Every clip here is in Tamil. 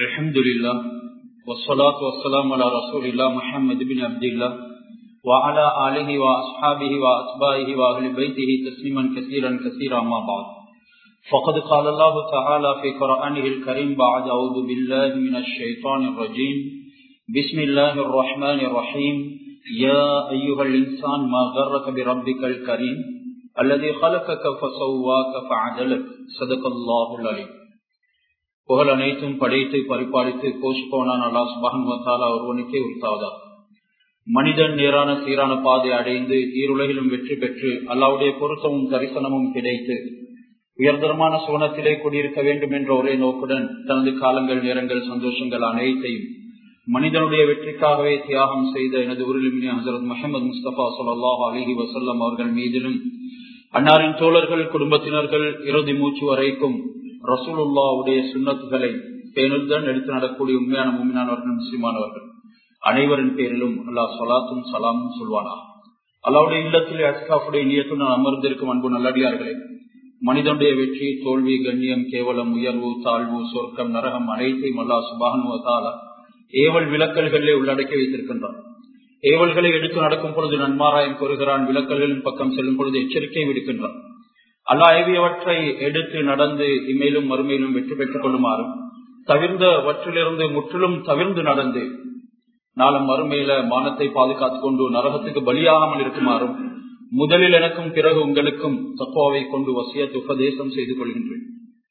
الحمد لله والصلاة والسلام على رسول الله محمد بن عبد الله وعلى آله وأصحابه وأتباعه وأهل بيته تسليما كثيرا كثيرا ما بعد فقد قال الله تعالى في قرآنه الكريم بعد أعوذ بالله من الشيطان الرجيم بسم الله الرحمن الرحيم يا أيها الإنسان ما غرك بربك الكريم الذي خلقك فسواك فعدلك صدق الله العليم புகழ் அனைத்தும் படைத்து பரிபாலித்து போஷிப்பவனான் அல்லா சுபான் வத்தாலா ஒருவனுக்கே உரித்தாவதா மனிதன் நேரான சீரான பாதை அடைந்து ஈருலகிலும் வெற்றி பெற்று அல்லாவுடைய பொருத்தமும் தரிசனமும் கிடைத்து உயர்தரமான சோனத்திலே குடியிருக்க வேண்டும் என்ற ஒரே நோக்குடன் தனது காலங்கள் நேரங்கள் சந்தோஷங்கள் அனைத்தையும் மனிதனுடைய வெற்றிக்காகவே தியாகம் செய்த எனது உருளிமினி ஹசரத் முகமது முஸ்தபா சொல்லாஹ் அலிஹி வசல்லம் அவர்கள் மீதிலும் அன்னாரின் தோழர்கள் குடும்பத்தினர்கள் இறுதி மூச்சு வரைக்கும் ரசூலுல்லாவுடைய சுண்ணத்துகளை பேணுதான் எடுத்து நடக்கூடிய உண்மையான உண்மையானவர்கள் முஸ்லிமானவர்கள் அனைவரின் பேரிலும் அல்லாஹ் சொலாத்தும் சலாமும் சொல்வானா அல்லாவுடைய இல்லத்தில் அஸ்காஃபுடைய நியத்துடன் அமர்ந்திருக்கும் அன்பு நல்லடியார்களே மனிதனுடைய வெற்றி தோல்வி கண்ணியம் கேவலம் உயர்வு தாழ்வு சொர்க்கம் நரகம் அனைத்தையும் அல்லா சுபானுவத்தால ஏவல் விளக்கல்களிலே உள்ளடக்கி வைத்திருக்கின்றான் ஏவல்களை எடுத்து நடக்கும் பொழுது நன்மாராயம் கூறுகிறான் விளக்கல்களின் பக்கம் செல்லும் பொழுது எச்சரிக்கை விடுக்கின்றான் அல்லா ஏவியவற்றை எடுத்து நடந்து இமேலும் மறுமையிலும் வெற்றி பெற்றுக் கொள்ளுமாறும் தவிர்ந்தவற்றிலிருந்து முற்றிலும் தவிர்ந்து நடந்து நாளும் மறுமையில மானத்தை பாதுகாத்துக் கொண்டு நரகத்துக்கு பலியாகாமல் இருக்குமாறும் முதலில் எனக்கும் பிறகு உங்களுக்கும் தக்குவாவை கொண்டு வசியத்து உபதேசம் செய்து கொள்கின்றேன்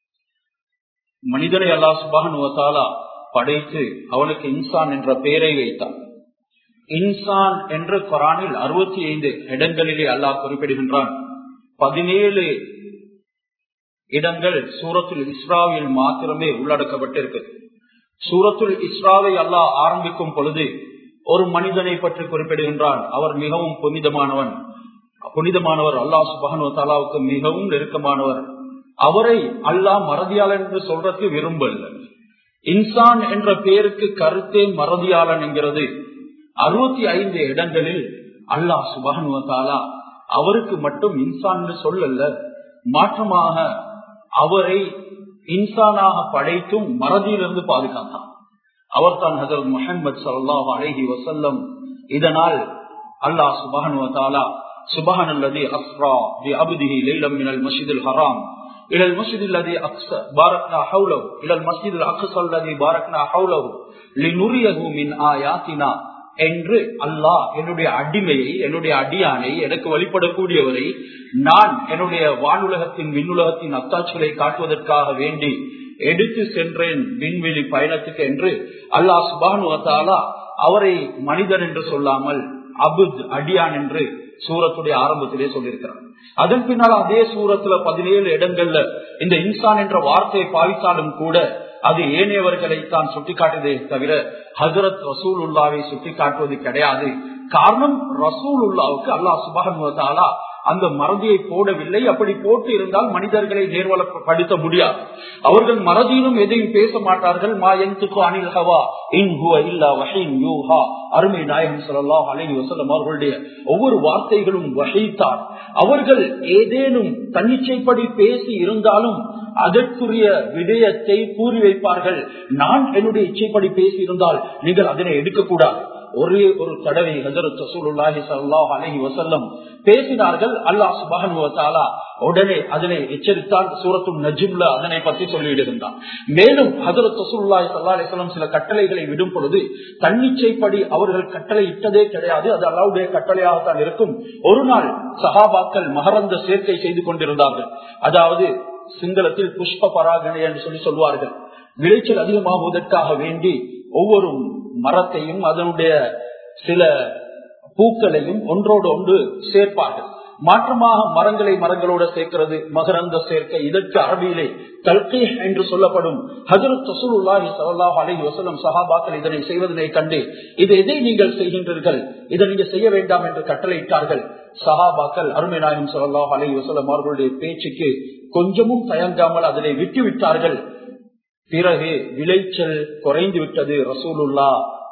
மனிதனை அல்லா சுபானுவத்தாலா படைத்து அவனுக்கு இன்சான் என்ற பெயரை வைத்தான் இன்சான் என்று குரானில் அறுபத்தி ஐந்து இடங்களிலே அல்லாஹ் குறிப்பிடுகின்றான் பதினேழு இடங்கள் சூரத்துல் இஸ்ராவில் மாத்திரமே உள்ளடக்கப்பட்டிருக்கு சூரத்துல் இஸ்ராவை அல்லாஹ் ஆரம்பிக்கும் பொழுது ஒரு மனிதனை பற்றி குறிப்பிடுகின்றான் அவர் மிகவும் புனிதமானவன் புனிதமானவர் அல்லாஹ் சுபானு தாலாவுக்கு மிகவும் நெருக்கமானவர் அவரை அல்லாஹ் மறதியாளன் என்று சொல்றதுக்கு விரும்பல இன்சான் என்ற பெயருக்கு கருத்தே மறதியாளன் என்கிறது அறுபத்தி ஐந்து இடங்களில் அல்லாஹ் சுபானு தாலா அவருக்கு மட்டும் இன்சான் சொல்லல மாற்றமாக அவரை இன்சானாக படைத்தும் மறதியிலிருந்து பாதுகாத்தான் அவர் தான் ஹசரத் முகமது சல்லாஹ் அலஹி வசல்லம் இதனால் அல்லாஹ் சுபானுவத்தாலா سبحان الذي أسرى بعبده ليلا من المسجد الحرام إلى المسجد الذي أقصى باركنا حوله إلى المسجد الأقصى الذي باركنا حوله لنريه من آياتنا என்று அல்லாஹ் என்னுடைய அடிமையை என்னுடைய அடியானை எனக்கு வழிபடக்கூடியவரை நான் என்னுடைய வானுலகத்தின் விண்ணுலகத்தின் அத்தாட்சிகளை காட்டுவதற்காக வேண்டி எடுத்து சென்றேன் விண்வெளி பயணத்துக்கு என்று அல்லாஹ் சுபானு அவரை மனிதன் என்று சொல்லாமல் அபுத் அடியான் என்று சூரத்துடைய ஆரம்பத்திலே சொல்லியிருக்கிறார் அதன் பின்னால் அதே சூரத்துல பதினேழு இடங்கள்ல இந்த இன்சான் என்ற வார்த்தையை பாவித்தாலும் கூட அது ஏனையவர்களை தான் சுட்டிக்காட்டுவதே தவிர ஹசரத் ரசூல் உல்லாவை சுட்டிக்காட்டுவது கிடையாது காரணம் ரசூல் உல்லாவுக்கு அல்லாஹ் சுபகன்வதாலா அந்த மறதியை போடவில்லை அப்படி போட்டு இருந்தால் மனிதர்களை நேர்வலப்படுத்த முடியாது அவர்கள் மறதியிலும் எதையும் பேச மாட்டார்கள் மா எந்துக்கு அனில் ஹவா இன்ஹுவ இல்லா வஹீன் யூஹா அருமை நாயகம் சொல்லலாம் அலஹி வசலம் அவர்களுடைய ஒவ்வொரு வார்த்தைகளும் வகைத்தான் அவர்கள் ஏதேனும் தன்னிச்சைப்படி பேசி இருந்தாலும் அதற்குரிய விடயத்தை கூறி வைப்பார்கள் நான் என்னுடைய இச்சைப்படி பேசி இருந்தால் நீங்கள் அதனை எடுக்கக்கூடாது ஒரே ஒரு தடவை ஹசரத் ரசூலுல்லாஹி ஸல்லல்லாஹு அலைஹி வஸல்லம் பேசினார்கள் அல்லாஹ் சுப்ஹானஹு வ தஆலா உடனே அதனை எச்சரித்தால் சூரத்துல் நஜ்ம்ல அதனை பற்றி சொல்லிவிடுகின்றான் மேலும் ஹசரத் ரசூலுல்லாஹி ஸல்லல்லாஹு அலைஹி வஸல்லம் சில கட்டளைகளை விடும் பொழுது தன்னிச்சைப்படி அவர்கள் கட்டளை இட்டதே கிடையாது அது அல்லாஹ்வுடைய கட்டளையாகத்தான் இருக்கும் ஒரு நாள் சஹாபாக்கள் மகரந்த சேர்க்கை செய்து கொண்டிருந்தார்கள் அதாவது சிங்களத்தில் புஷ்ப பராகணை என்று சொல்லி சொல்வார்கள் விளைச்சல் அதிகமாகுவதற்காக வேண்டி ஒவ்வொரு மரத்தையும் அதனுடைய சில பூக்களையும் ஒன்றோடு ஒன்று சேர்ப்பார்கள் மாற்றமாக மரங்களை மரங்களோட சேர்க்கிறது மகரந்த சேர்க்கை இதற்கு அரபியிலே தல்கி என்று சொல்லப்படும் ஹசரத் ரசூலுல்லாஹி ஸல்லல்லாஹு அலைஹி வஸல்லம் சஹாபாக்கள் இதனை செய்வதனை கண்டு இது எதை நீங்கள் செய்கின்றீர்கள் இதை நீங்க செய்ய வேண்டாம் என்று கட்டளையிட்டார்கள் சஹாபாக்கள் அருமை நாயகம் ஸல்லல்லாஹு அலைஹி வஸல்லம் அவர்களுடைய பேச்சுக்கு கொஞ்சமும் தயங்காமல் அதனை விட்டு விட்டார்கள் பிறகு விளைச்சல் குறைந்து விட்டது ரசூலுல்லா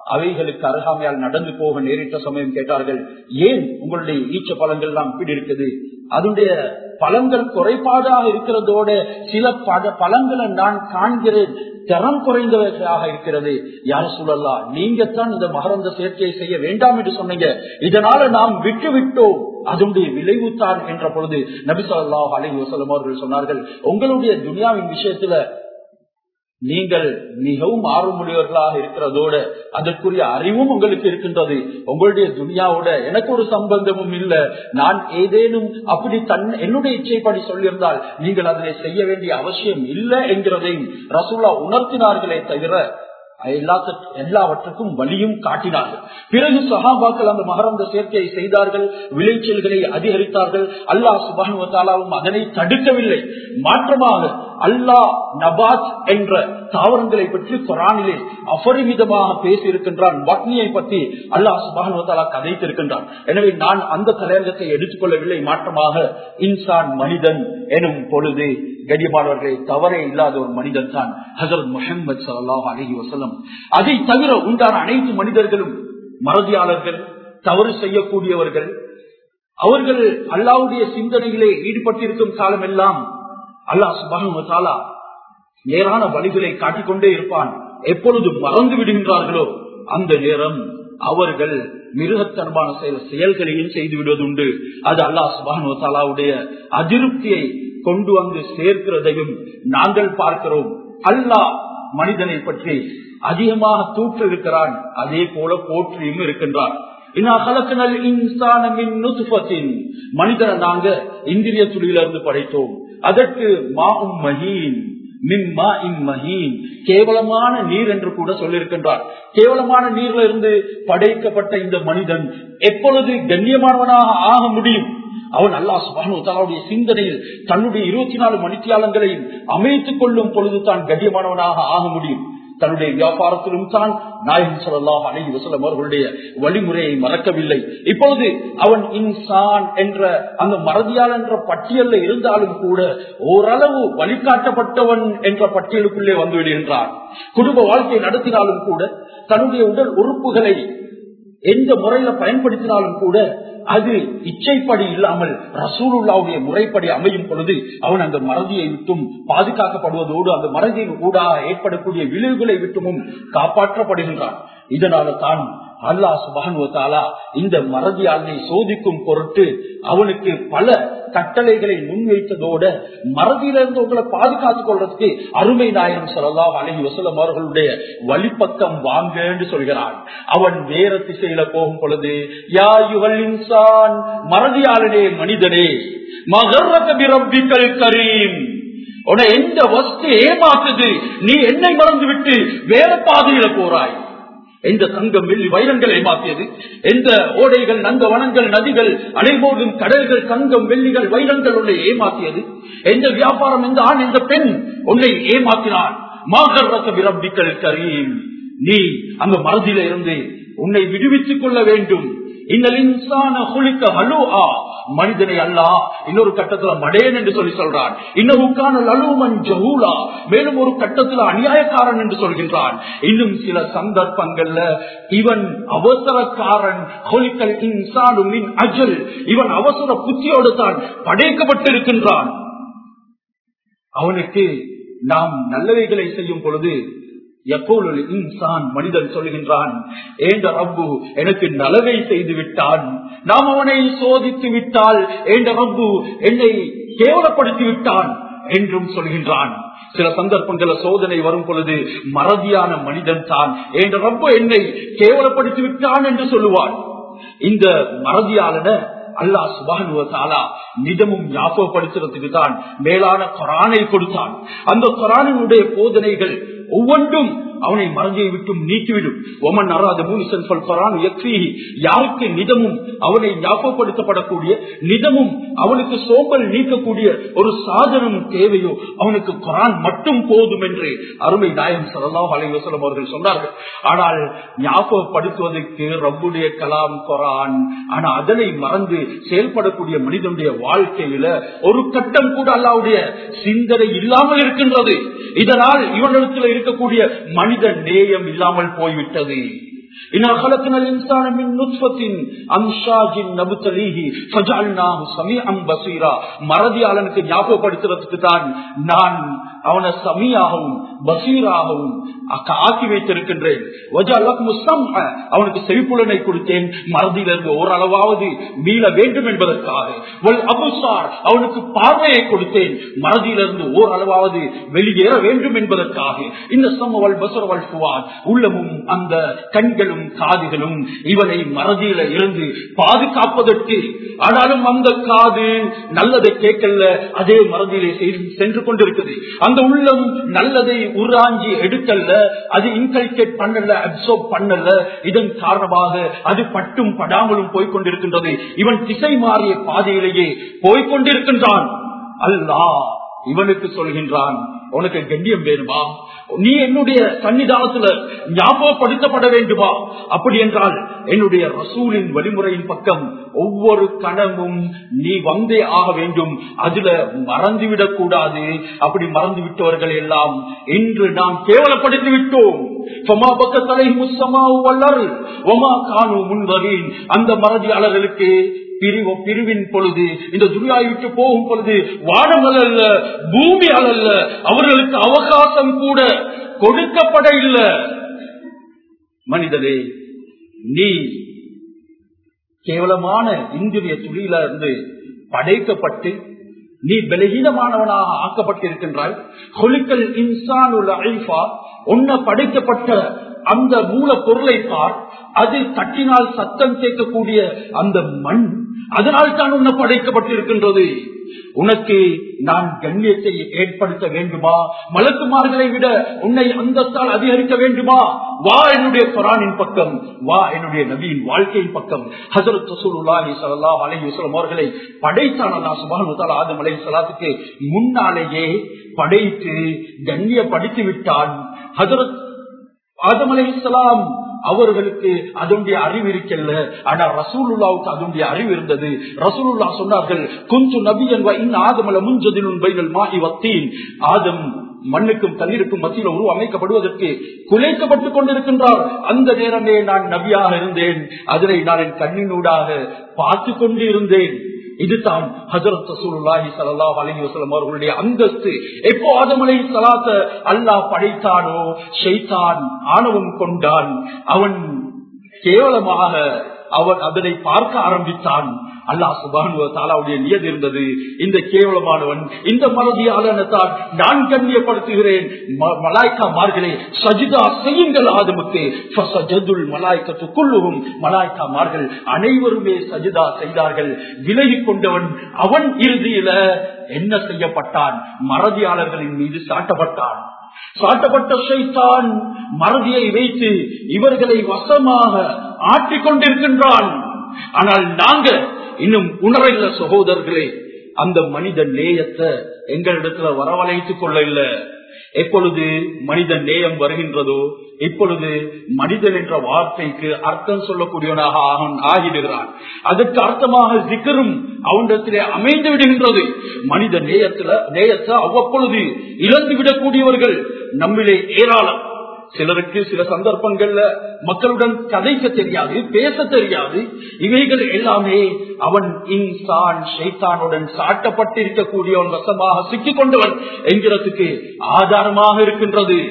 அவைகளுக்கு அருகாமையால் நடந்து போக நேரிட்ட சமயம் கேட்டார்கள் ஏன் உங்களுடைய ஈச்ச பழங்கள் எல்லாம் இப்படி இருக்குது அதனுடைய பழங்கள் குறைபாடாக இருக்கிறதோட சில பட பழங்களை நான் காண்கிறேன் தரம் குறைந்தவர்களாக இருக்கிறது யார சூழல்லா நீங்க தான் இந்த மகரந்த சேர்க்கையை செய்ய வேண்டாம் என்று சொன்னீங்க இதனால நாம் விட்டு விட்டோம் அதனுடைய விளைவு தான் என்ற பொழுது நபிசல்லா அலி வசலம் அவர்கள் சொன்னார்கள் உங்களுடைய துனியாவின் விஷயத்துல நீங்கள் மிகவும் ஆர்வமுடையவர்களாக இருக்கிறதோட அதற்குரிய அறிவும் உங்களுக்கு இருக்கின்றது உங்களுடைய துனியாவோட எனக்கு ஒரு சம்பந்தமும் இல்லை நான் ஏதேனும் அப்படி தன் என்னுடைய இச்சைப்படி சொல்லியிருந்தால் நீங்கள் அதனை செய்ய வேண்டிய அவசியம் இல்லை என்கிறதையும் ரசூலா உணர்த்தினார்களே தவிர எல்லாவற்றுக்கும் வழியும் காட்டினார்கள் பிறகு சஹாபாக்கள் அந்த மகரந்த சேர்க்கையை செய்தார்கள் விளைச்சல்களை அதிகரித்தார்கள் அல்லாஹ் சுபானுவத்தாலாவும் அதனை தடுக்கவில்லை மாற்றமாக அல்லாஹ் நபாத் என்ற தாவரங்களை பற்றி குரானிலே அபரிமிதமாக பேசியிருக்கின்றான் வட்னியை பற்றி அல்லாஹ் சுபானுவத்தாலா கதைத்திருக்கின்றான் எனவே நான் அந்த தலையங்கத்தை எடுத்துக்கொள்ளவில்லை மாற்றமாக இன்சான் மனிதன் எனும் பொழுது கடியமானவர்களை தவறே இல்லாத ஒரு மனிதன் தான் ஹசரத் முஹம்மது சல்லாஹ் அலஹி வசலம் அதை தவிர உண்டான அனைத்து மனிதர்களும் மறதியாளர்கள் தவறு செய்யக்கூடியவர்கள் அவர்கள் அல்லாவுடைய சிந்தனையிலே ஈடுபட்டிருக்கும் காலம் எல்லாம் அல்லாஹ் சுபானுவத்தாலா நேரான வழிகளை காட்டிக்கொண்டே இருப்பான் எப்பொழுது மறந்து விடுகின்றார்களோ அந்த நேரம் அவர்கள் மிருகத்தன்பான செயல்களையும் செய்து விடுவதுண்டு அது அல்லாஹ் சுபானுவத்தாலாவுடைய அதிருப்தியை கொண்டு வந்து சேர்க்கிறதையும் நாங்கள் பார்க்கிறோம் அல்லாஹ் மனிதனை பற்றி அதிகமாக தூற்று இருக்கிறான் அதே போல போற்றியும் இருக்கின்றான் மனிதனை நாங்க இந்திரிய துளியிலிருந்து படைத்தோம் அதற்கு மாவும் மஹீன் மிம்மா இம்மஹீன் கேவலமான நீர் என்று கூட சொல்லியிருக்கின்றார் கேவலமான நீர்ல இருந்து படைக்கப்பட்ட இந்த மனிதன் எப்பொழுது கண்ணியமானவனாக ஆக முடியும் அவன் அல்லாஹ் சுபானு தலாவுடைய சிந்தனையில் தன்னுடைய இருபத்தி நாலு மணித்தியாலங்களையும் அமைத்துக் கொள்ளும் பொழுது தான் கண்ணியமானவனாக ஆக முடியும் தன்னுடைய வியாபாரத்திலும் தான் நாயகம் சொல்லலாம் அழகி வசலம் அவர்களுடைய வழிமுறையை மறக்கவில்லை இப்பொழுது அவன் இன்சான் என்ற அந்த மறதியால் என்ற பட்டியலில் இருந்தாலும் கூட ஓரளவு வழிகாட்டப்பட்டவன் என்ற பட்டியலுக்குள்ளே வந்து விடுகின்றான் குடும்ப வாழ்க்கை நடத்தினாலும் கூட தன்னுடைய உடல் உறுப்புகளை எந்த முறையில பயன்படுத்தினாலும் கூட அது இச்சைப்படி இல்லாமல் ரசூலுல்லாவுடைய முறைப்படி அமையும் பொழுது அவன் அந்த மறதியை விட்டும் பாதுகாக்கப்படுவதோடு அந்த மறதியின் ஊடாக ஏற்படக்கூடிய விளைவுகளை விட்டுமும் காப்பாற்றப்படுகின்றான் இதனால தான் அல்லாஹ் சுபானுவத்தாலா இந்த மறதியாளனை சோதிக்கும் பொருட்டு அவனுக்கு பல கட்டளைகளை முன்வைத்ததோட மறதியிலிருந்து உங்களை பாதுகாத்துக் கொள்றதுக்கு அருமை நாயகம் சொல்லலாம் அழகி வசலம் அவர்களுடைய வழிப்பக்கம் வாங்க என்று சொல்கிறான் அவன் வேற திசையில போகும் பொழுது யா யுகல் இன்சான் மறதியாளனே மனிதனே மகரபிரம்பிக்கல் கரீம் உன எந்த வஸ்து ஏமாத்துது நீ என்னை மறந்து விட்டு வேற பாதையில போறாய் எந்த தங்கம் வெள்ளி வைரங்கள் ஏமாத்தியது எந்த ஓடைகள் நந்த வனங்கள் நதிகள் அலைபோடும் கடல்கள் தங்கம் வெள்ளிகள் வைரங்கள் உன்னை ஏமாத்தியது எந்த வியாபாரம் எந்த ஆண் எந்த பெண் உன்னை ஏமாத்தினான் மாகர்வக்க விரம்பிக்கல் கரீம் நீ அந்த மறதியில இருந்து உன்னை விடுவித்துக் கொள்ள வேண்டும் மனிதனை அல்ல இன்னொரு கட்டத்துல மடேன் என்று சொல்லி சொல்றான் இன்னுக்கான லலுமன் ஜஹூலா மேலும் ஒரு கட்டத்துல அநியாயக்காரன் என்று சொல்கின்றான் இன்னும் சில சந்தர்ப்பங்கள்ல இவன் அவசரக்காரன் ஹொலிக்கல் இன்சானு மின் அஜல் இவன் அவசர புத்தியோடு தான் படைக்கப்பட்டிருக்கின்றான் அவனுக்கு நாம் நல்லவைகளை செய்யும் பொழுது எப்பொழுது இன்சான் மனிதன் சொல்கின்றான் ஏண்ட ரப்பு எனக்கு நலவை செய்து விட்டான் நாம் அவனை சோதித்து விட்டால் ஏண்ட ரப்பு என்னை கேவலப்படுத்தி விட்டான் என்றும் சொல்கின்றான் சில சந்தர்ப்பங்கள சோதனை வரும் பொழுது மறதியான மனிதன் தான் என்ற ரப்ப என்னை கேவலப்படுத்தி விட்டான் என்று சொல்லுவான் இந்த மறதியாளன அல்லா சுபானுவத்தாலா நிதமும் ஞாபகப்படுத்துறதுக்கு தான் மேலான கொரானை கொடுத்தான் அந்த கொரானினுடைய போதனைகள் ஒவ்வொன்றும் அவனை மறதியை விட்டும் நீக்கிவிடும் ஒமன் அறாத மூனிசன் சொல் கொரான் யாருக்கு நிதமும் அவனை ஞாபகப்படுத்தப்படக்கூடிய நிதமும் அவனுக்கு சோம்பல் நீக்கக்கூடிய ஒரு சாதனம் தேவையோ அவனுக்கு கொரான் மட்டும் போதும் என்று அருமை நாயம் சல்லாஹ் அலைவசலம் அவர்கள் சொன்னார்கள் ஆனால் ஞாபகப்படுத்துவதற்கு ரப்புடைய கலாம் கொரான் ஆனா அதனை மறந்து செயல்படக்கூடிய மனிதனுடைய வாழ்க்கையில ஒரு கட்டம் கூட அல்லாவுடைய சிந்தனை இல்லாமல் இருக்கின்றது இதனால் இவனிடத்தில் இருக்கக்கூடிய மனித நேயம் இல்லாமல் போய்விட்டது إنا خلقنا الإنسان من نطفة أمشاج نبتليه فجعلناه سميعا بصيرا மறதியாளனுக்கு ஞாபகப்படுத்துறதுக்கு தான் நான் அவனை சமியாகவும் பசீராகவும் ஆக்கி வைத்திருக்கின்றேன் அவனுக்கு செவிப்புலனை கொடுத்தேன் மறதியிலிருந்து ஓரளவாவது மீள வேண்டும் என்பதற்காக அவனுக்கு பார்வையை கொடுத்தேன் மறதியிலிருந்து ஓரளவாவது வெளியேற வேண்டும் என்பதற்காக இந்த சமவல் பசரவல் புவார் உள்ளமும் அந்த கண்களும் காதுகளும் இவனை மறதியில இருந்து பாதுகாப்பதற்கு ஆனாலும் அந்த காது நல்லதை கேட்கல அதே மறதியிலே சென்று கொண்டிருக்குது அந்த உள்ளம் நல்லதை உராஞ்சி எடுக்கல்ல அது இன்கல்கேட் பண்ணல அப்சர்வ் பண்ணல இதன் காரணமாக அது பட்டும் படாமலும் போய்கொண்டிருக்கின்றது இவன் திசை மாறிய பாதையிலேயே போய்கொண்டிருக்கின்றான் அல்லா இவனுக்கு சொல்கின்றான் உனக்கு கண்ணியம் வேணுமா நீ என்னுடைய சன்னிதானத்துல ஞாபகப்படுத்தப்பட வேண்டுமா அப்படி என்றால் என்னுடைய ரசூலின் வழிமுறையின் பக்கம் ஒவ்வொரு கணமும் நீ வந்தே ஆக வேண்டும் அதுல மறந்துவிடக் கூடாது அப்படி மறந்து விட்டவர்கள் எல்லாம் இன்று நாம் கேவலப்படுத்தி விட்டோம் அந்த மறதியாளர்களுக்கு பிரிவு பிரிவின் பொழுது இந்த துரியாய் விட்டு போகும் பொழுது வானங்கள் அல்ல பூமி அல்ல அவர்களுக்கு அவகாசம் கூட கொடுக்கப்பட இல்லை மனிதனே நீ கேவலமான இந்திரிய துளியில இருந்து படைக்கப்பட்டு நீ பலகீனமானவனாக ஆக்கப்பட்டிருக்கின்றாய் கொலிக்கல் இன்சான் உள்ள அழிஃபா உன்ன படைக்கப்பட்ட அந்த மூல பொருளை பார் அது தட்டினால் சத்தம் கேட்கக்கூடிய அந்த மண் அதனால் தான் உன்னை படைக்கப்பட்டிருக்கின்றது உனக்கு நான் கண்ணியத்தை ஏற்படுத்த வேண்டுமா மலக்குமார்களை விட உன்னை அந்தஸ்தால் அதிகரிக்க வேண்டுமா வா என்னுடைய குரானின் பக்கம் வா என்னுடைய நபியின் வாழ்க்கையின் பக்கம் ஹசரத் ரசூலுல்லாஹி ஸல்லல்லாஹு அலைஹி வஸல்லம் அவர்களை படைத்தான் அல்லாஹ் சுப்ஹானஹு வ தஆலா ஆதம் அலைஹிஸ்ஸலாத்துக்கு முன்னாலேயே படைத்து கண்ணியப்படுத்தி விட்டான் ஹசரத் ஆதம் அலைஹிஸ்ஸலாம் அவர்களுக்கு அதனுடைய அறிவு இருக்கல்ல ஆனா ரசூலுல்லாவுக்கு அதனுடைய அறிவு இருந்தது ரசூலுல்லா சொன்னார்கள் கொஞ்சம் நபியன் ஆதமல முஞ்சதிலும் பைனல் மாஹி வத்தீன் ஆதம் மண்ணுக்கும் தண்ணீருக்கும் மத்தியில் உருவமைக்கப்படுவதற்கு குலைக்கப்பட்டுக் கொண்டிருக்கின்றார் அந்த நேரமே நான் நபியாக இருந்தேன் அதனை நான் என் கண்ணினூடாக பார்த்து கொண்டு இருந்தேன் இதுதான் ஹசரத் ரசூலுல்லாஹி ஸல்லல்லாஹு அலைஹி வஸல்லம் அவர்களுடைய அந்தஸ்து எப்போ ஆதம் அலைஹி ஸலாத்த அல்லாஹ் படைத்தானோ ஷைத்தான் ஆணவம் கொண்டான் அவன் கேவலமாக அவன் அதனை பார்க்க ஆரம்பித்தான் அல்லாஹ் சுபானு தாலாவுடைய நியதி இருந்தது இந்த கேவலமானவன் இந்த மறதியாளனத்தான் நான் கண்ணியப்படுத்துகிறேன் மலாய்க்கா மார்களே சஜிதா செய்யுங்கள் ஆதமுக்கு மலாய்க்கத்து குள்ளுவும் மலாய்க்கா மார்கள் அனைவருமே சஜிதா செய்தார்கள் விலகி கொண்டவன் அவன் இறுதியில என்ன செய்யப்பட்டான் மறதியாளர்களின் மீது சாட்டப்பட்டான் சாட்டப்பட்ட சைத்தான் மறதியை வைத்து இவர்களை வசமாக ஆட்டிக்கொண்டிருக்கின்றான் ஆனால் நாங்க இன்னும் உணரல சகோதரர்களே அந்த மனித நேயத்தை எங்களிடத்துல வரவழைத்துக் கொள்ள இல்ல எப்பொழுது மனித நேயம் வருகின்றதோ இப்பொழுது மனிதன் என்ற வார்த்தைக்கு அர்த்தம் சொல்லக்கூடியவனாக அவன் ஆகிடுகிறான் அதற்கு அர்த்தமாக சிக்கரும் அவனிடத்திலே அமைந்து விடுகின்றது மனித நேயத்துல நேயத்தை அவ்வப்பொழுது இழந்து விடக்கூடியவர்கள் நம்மிலே ஏராளம் சிலருக்கு சில சந்தர்ப்பங்கள்ல மக்களுடன் கதைக்க தெரியாது பேச தெரியாது இவைகள் எல்லாமே அவன் இன்சான் ஷைத்தானுடன் சாட்டப்பட்டிருக்கக்கூடியவன் வசமாக சிக்கிக் கொண்டவன் என்கிறதுக்கு ஆதாரமாக இருக்கின்றது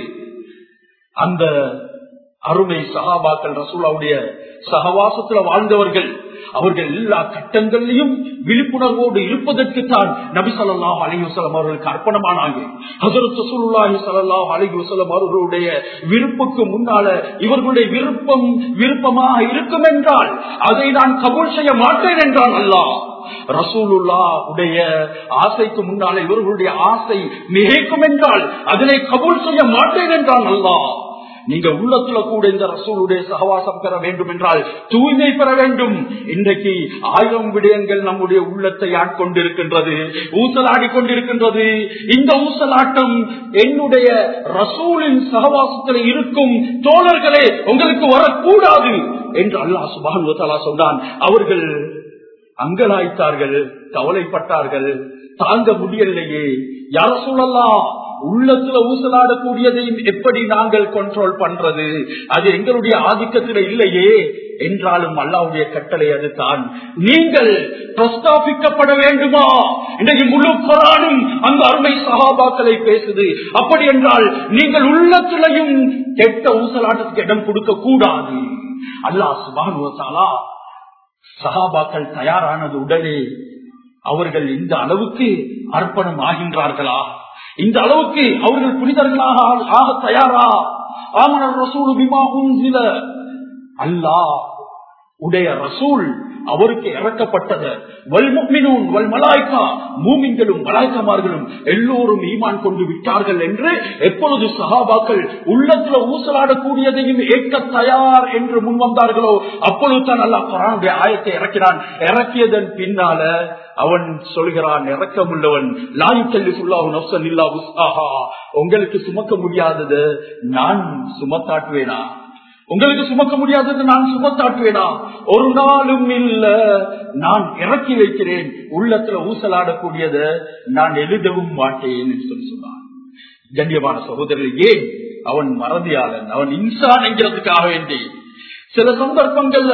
அந்த அருமை சகாபாக்கள் ரசூலாவுடைய சகவாசத்துல வாழ்ந்தவர்கள் அவர்கள் எல்லா கட்டங்களிலும் விழிப்புணர்வோடு இருப்பதற்கு தான் நபி சொல்லாஹ் அலிவசலம் அவர்களுக்கு அர்ப்பணமானாங்க ஹசரத் ரசூலுல்லாஹி ஸல்லல்லாஹு அலைஹி வஸல்லம் அவர்களுடைய விருப்புக்கு முன்னால இவர்களுடைய விருப்பம் விருப்பமாக இருக்கும் என்றால் அதை நான் கபூல் செய்ய மாட்டேன் என்றான் அல்லாஹ் ரசூலுல்லா உடைய ஆசைக்கு முன்னால இவர்களுடைய ஆசை மிகைக்கும் என்றால் அதனை கபூல் செய்ய மாட்டேன் என்றான் அல்லாஹ் நீங்க உள்ளத்துல கூட இந்த ரசூலுடைய சகவாசம் பெற வேண்டும் என்றால் தூய்மை பெற வேண்டும் இன்றைக்கு ஆயிரம் விடயங்கள் நம்முடைய உள்ளத்தை ஆட்கொண்டிருக்கின்றது ஊசலாடி கொண்டிருக்கின்றது இந்த ஊசலாட்டம் என்னுடைய ரசூலின் சகவாசத்தில் இருக்கும் தோழர்களே உங்களுக்கு வரக்கூடாது என்று அல்லாஹ் சுபான் சொன்னான் அவர்கள் அங்கலாய்த்தார்கள் கவலைப்பட்டார்கள் தாங்க முடியலையே யார சூழல்லா உள்ளத்துல ஊசலாடக்கூடியதையும் எப்படி நாங்கள் கண்ட்ரோல் பண்றது அது எங்களுடைய ஆதிக்கத்தில் இல்லையே என்றாலும் அல்லாவுடைய கட்டளை அதுதான் நீங்கள் பிரஸ்தாபிக்கப்பட வேண்டுமா இன்றைக்கு முழு குரானும் அந்த அருமை சகாபாக்களை பேசுது அப்படி என்றால் நீங்கள் உள்ளத்திலையும் கெட்ட ஊசலாட்டத்துக்கு இடம் கொடுக்க கூடாது அல்லாஹ் சுபானுவத்தாலா சகாபாக்கள் தயாரானது உடனே அவர்கள் இந்த அளவுக்கு அர்ப்பணம் ஆகின்றார்களா இந்த அளவுக்கு அவர்கள் புனிதர்களாக ஆக தயாரா ஆமனர் ரசூல் பிமாவும் சில அல்லாஹ் உடைய ரசூல் அவருக்கு இறக்கப்பட்டது வல்முக்மினூன் வல் மலாய்க்கா மூமின்களும் மலாய்க்கமார்களும் எல்லோரும் ஈமான் கொண்டு விட்டார்கள் என்று எப்பொழுது சகாபாக்கள் உள்ளத்துல ஊசலாடக்கூடியதையும் ஏற்க தயார் என்று முன் வந்தார்களோ அப்பொழுது தான் அல்லா குரானுடைய ஆயத்தை இறக்கிறான் இறக்கியதன் பின்னால அவன் சொல்கிறான் இறக்கமுள்ளவன் லாயுக்கல்லி சொல்லாஹு நப்சன் இல்லா உஸ்ஆஹா உங்களுக்கு சுமக்க முடியாதது நான் சுமத்தாட்டுவேனா உங்களுக்கு சுமக்க முடியாதது நான் சுமத்தாட்டுவேனா ஒரு நாளும் இல்ல நான் இறக்கி வைக்கிறேன் உள்ளத்துல ஊசலாடக்கூடியத நான் எழுதவும் மாட்டேன் என்று சொல்லி சொன்னான் கண்ணியமான சகோதரர்கள் ஏன் அவன் மறதியாளன் அவன் இன்சான் என்கிறதுக்காக வேண்டி சில சந்தர்ப்பங்கள்ல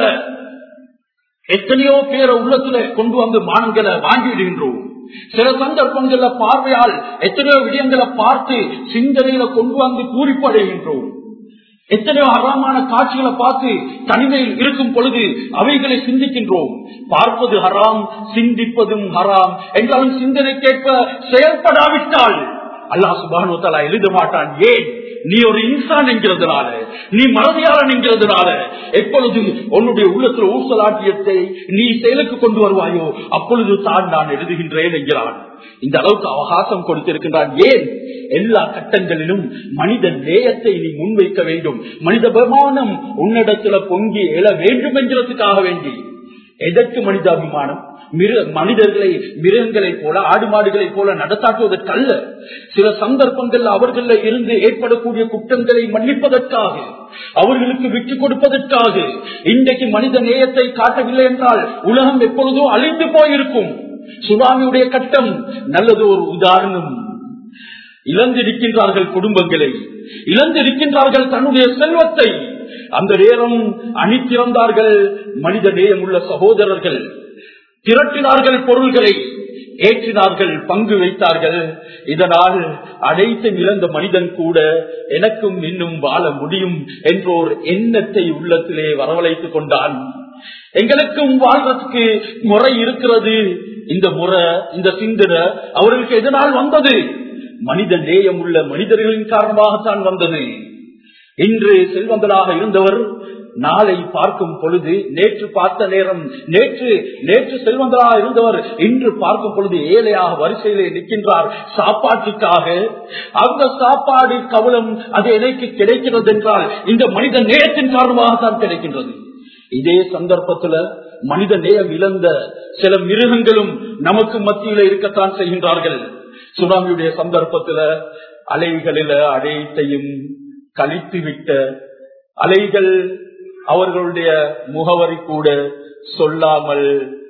எத்தனையோ பேரை உள்ளத்துல கொண்டு வந்து மான்களை வாங்கிவிடுகின்றோம் சில சந்தர்ப்பங்கள்ல பார்வையால் எத்தனையோ விடயங்களை பார்த்து சிந்தனையில கொண்டு வந்து பூரிப்படைகின்றோம் எத்தனையோ அறமான காட்சிகளை பார்த்து தனிமையில் இருக்கும் பொழுது அவைகளை சிந்திக்கின்றோம் பார்ப்பது ஹராம் சிந்திப்பதும் ஹராம் என்றாலும் சிந்தனைக்கேற்ப செயல்படாவிட்டால் அல்லாஹ் சுபானு தலா எழுத மாட்டான் ஏன் நீ ஒரு இன்சான் என்கிறதுனால நீ மறதியாளன் என்கிறதுனால எப்பொழுது உன்னுடைய உள்ளத்தில் ஊசலாட்டியத்தை நீ செயலுக்கு கொண்டு வருவாயோ அப்பொழுது தான் நான் எழுதுகின்றேன் என்கிறான் இந்த அளவுக்கு அவகாசம் கொடுத்திருக்கின்றான் ஏன் எல்லா கட்டங்களிலும் மனித நேயத்தை நீ முன்வைக்க வேண்டும் மனித பிரமாணம் உன்னிடத்துல பொங்கி எழ வேண்டும் என்கிறதுக்காக வேண்டி எதற்கு மனிதாபிமானம் மிருக மனிதர்களை மிருகங்களை போல ஆடு மாடுகளை போல நடத்தாட்டுவதற்கல்ல சில சந்தர்ப்பங்கள் அவர்கள் இருந்து ஏற்படக்கூடிய குற்றங்களை மன்னிப்பதற்காக அவர்களுக்கு விட்டுக் கொடுப்பதற்காக இன்றைக்கு மனித நேயத்தை காட்டவில்லை என்றால் உலகம் எப்பொழுதோ அழிந்து போயிருக்கும் சுனாமியுடைய கட்டம் நல்லது ஒரு உதாரணம் இழந்திருக்கின்றார்கள் குடும்பங்களை இழந்திருக்கின்றார்கள் தன்னுடைய செல்வத்தை அந்த நேரம் அணித்திறந்தார்கள் மனித நேயம் உள்ள சகோதரர்கள் திரட்டினார்கள் பொருள்களை ஏற்றினார்கள் பங்கு வைத்தார்கள் இதனால் அனைத்து இழந்த மனிதன் கூட எனக்கும் இன்னும் வாழ முடியும் என்றோர் எண்ணத்தை உள்ளத்திலே வரவழைத்துக் கொண்டான் எங்களுக்கும் வாழ்றதுக்கு முறை இருக்கிறது இந்த முறை இந்த சிந்தனை அவர்களுக்கு எதனால் வந்தது மனித நேயம் உள்ள மனிதர்களின் காரணமாகத்தான் வந்தது இன்று செல்வங்களாக இருந்தவர் நாளை பார்க்கும் பொழுது நேற்று பார்த்த நேரம் நேற்று நேற்று செல்வங்களாக இருந்தவர் இன்று பார்க்கும் பொழுது ஏழையாக வரிசையிலே நிற்கின்றார் சாப்பாட்டுக்காக அந்த சாப்பாடு கவலம் அது எனக்கு கிடைக்கிறது என்றால் இந்த மனித நேயத்தின் காரணமாகத்தான் கிடைக்கின்றது இதே சந்தர்ப்பத்துல மனித நேயம் இழந்த சில மிருகங்களும் நமக்கு மத்தியில இருக்கத்தான் செய்கின்றார்கள் சுனாமியுடைய சந்தர்ப்பத்துல அலைகளில அனைத்தையும் கழித்து விட்ட அலைகள் அவர்களுடைய முகவரி கூட சொல்லாமல்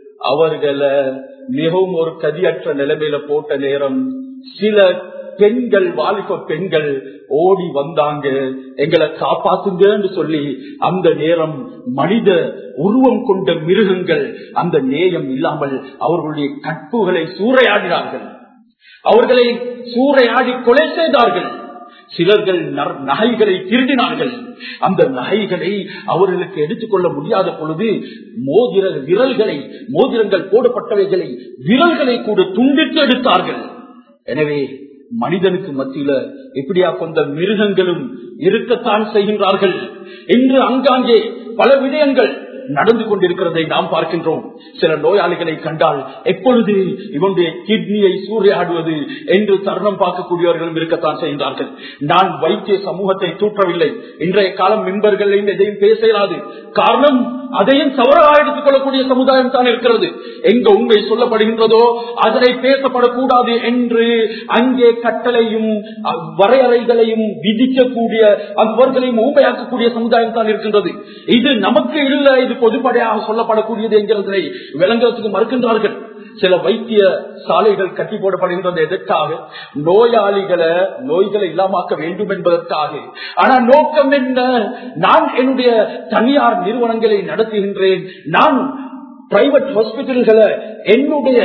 அவர்களை மிகவும் ஒரு கதியற்ற நிலைமையில போட்ட நேரம் சில பெண்கள் வாலிப பெண்கள் ஓடி வந்தாங்க எங்களை காப்பாத்துங்கன்னு சொல்லி அந்த நேரம் மனித உருவம் கொண்ட மிருகங்கள் அந்த நேயம் இல்லாமல் அவர்களுடைய கற்புகளை சூறையாடினார்கள் அவர்களை சூறையாடி கொலை செய்தார்கள் சிலர்கள் நகைகளை திருடினார்கள் அந்த நகைகளை அவர்களுக்கு எடுத்துக்கொள்ள முடியாத பொழுது மோதிர விரல்களை மோதிரங்கள் போடப்பட்டவைகளை விரல்களை கூட துண்டித்து எடுத்தார்கள் எனவே மனிதனுக்கு மத்தியில இப்படியா கொண்ட மிருகங்களும் இருக்கத்தான் செய்கின்றார்கள் இன்று அங்காங்கே பல விடயங்கள் நடந்து கொண்டிருக்கிறதை நாம் பார்க்கின்றோம் சில நோயாளிகளை கண்டால் எப்பொழுது இவனுடைய கிட்னியை சூறையாடுவது என்று தருணம் பார்க்கக்கூடியவர்களும் இருக்கத்தான் செய்கின்றார்கள் நான் வைத்திய சமூகத்தை தூற்றவில்லை இன்றைய காலம் மெம்பர்களையும் எதையும் பேச இயலாது காரணம் அதையும் தவறாக எடுத்துக் கொள்ளக்கூடிய சமுதாயம் தான் இருக்கிறது எங்க உண்மை சொல்லப்படுகின்றதோ அதனை பேசப்படக்கூடாது என்று அங்கே கட்டளையும் வரையறைகளையும் விதிக்கக்கூடிய அவர்களையும் ஊமையாக்கக்கூடிய சமுதாயம் தான் இருக்கின்றது இது நமக்கு இல்லை இது பொதுப்படையாக சொல்லப்படக்கூடியது என்கிறதை விளங்குறதுக்கு மறுக்கின்றார்கள் சில வைத்திய சாலைகள் கட்டி போடப்படுகின்றது எதற்காக நோயாளிகளை நோய்களை இல்லாமாக்க வேண்டும் என்பதற்காக ஆனா நோக்கம் என்ன நான் என்னுடைய தனியார் நிறுவனங்களை நடத்துகின்றேன் நான் பிரைவேட் ஹாஸ்பிட்டல்களை என்னுடைய